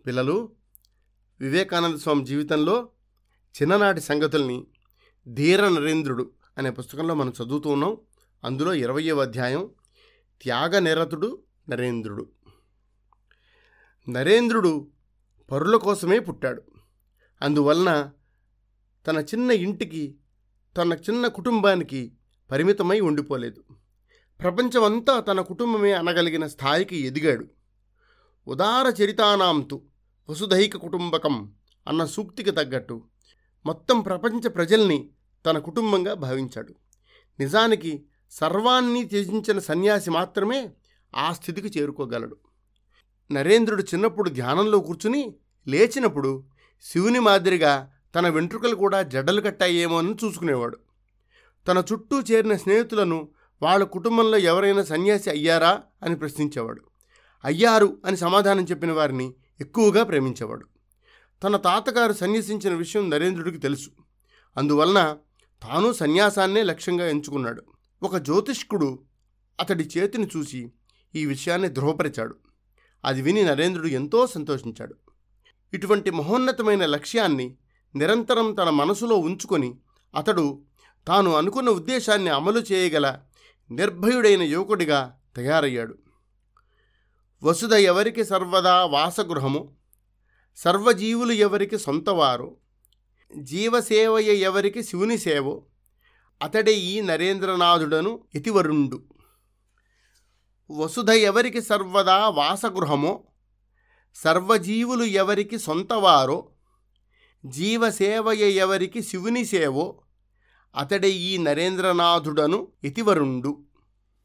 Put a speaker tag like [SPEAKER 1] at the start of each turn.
[SPEAKER 1] పిల్లలు వివేకానంద స్వామి జీవితంలో చిన్ననాటి సంగతుల్ని ధీర నరేంద్రుడు అనే పుస్తకంలో మనం చదువుతూ ఉన్నాం అందులో ఇరవయవ అధ్యాయం త్యాగ నిరతుడు నరేంద్రుడు నరేంద్రుడు పరుల కోసమే పుట్టాడు అందువలన తన చిన్న ఇంటికి తన చిన్న కుటుంబానికి పరిమితమై ఉండిపోలేదు ప్రపంచమంతా తన కుటుంబమే అనగలిగిన స్థాయికి ఎదిగాడు ఉదార చరితానాంతు వసుధైక కుటుంబకం అన్న సూక్తికి తగ్గట్టు మొత్తం ప్రపంచ ప్రజల్ని తన కుటుంబంగా భావించాడు నిజానికి సర్వాన్ని త్యజించిన సన్యాసి మాత్రమే ఆ స్థితికి చేరుకోగలడు నరేంద్రుడు చిన్నప్పుడు ధ్యానంలో కూర్చుని లేచినప్పుడు శివుని మాదిరిగా తన వెంట్రుకలు కూడా జడ్డలు కట్టాయేమో అని చూసుకునేవాడు తన చుట్టూ చేరిన స్నేహితులను వాళ్ళ కుటుంబంలో ఎవరైనా సన్యాసి అయ్యారా అని ప్రశ్నించేవాడు అయ్యారు అని సమాధానం చెప్పిన వారిని ఎక్కువగా ప్రేమించేవాడు తన తాతగారు సన్యసించిన విషయం నరేంద్రుడికి తెలుసు అందువలన తాను సన్యాసాన్నే లక్ష్యంగా ఎంచుకున్నాడు ఒక జ్యోతిష్కుడు అతడి చేతిని చూసి ఈ విషయాన్ని ధృవపరిచాడు అది విని నరేంద్రుడు ఎంతో సంతోషించాడు ఇటువంటి మహోన్నతమైన లక్ష్యాన్ని నిరంతరం తన మనసులో ఉంచుకొని అతడు తాను అనుకున్న ఉద్దేశాన్ని అమలు చేయగల నిర్భయుడైన యువకుడిగా తయారయ్యాడు వసుధ ఎవరికి సర్వదా వాసగృహము సర్వజీవులు ఎవరికి సొంతవారు జీవసేవయ ఎవరికి శివుని సేవో అతడే ఈ నరేంద్రనాథుడను ఇతివరుండు వసుధ ఎవరికి సర్వదా వాసగృహమో సర్వజీవులు ఎవరికి సొంతవారో జీవసేవయ ఎవరికి శివుని సేవో అతడే ఈ నరేంద్రనాథుడను ఇతివరుండు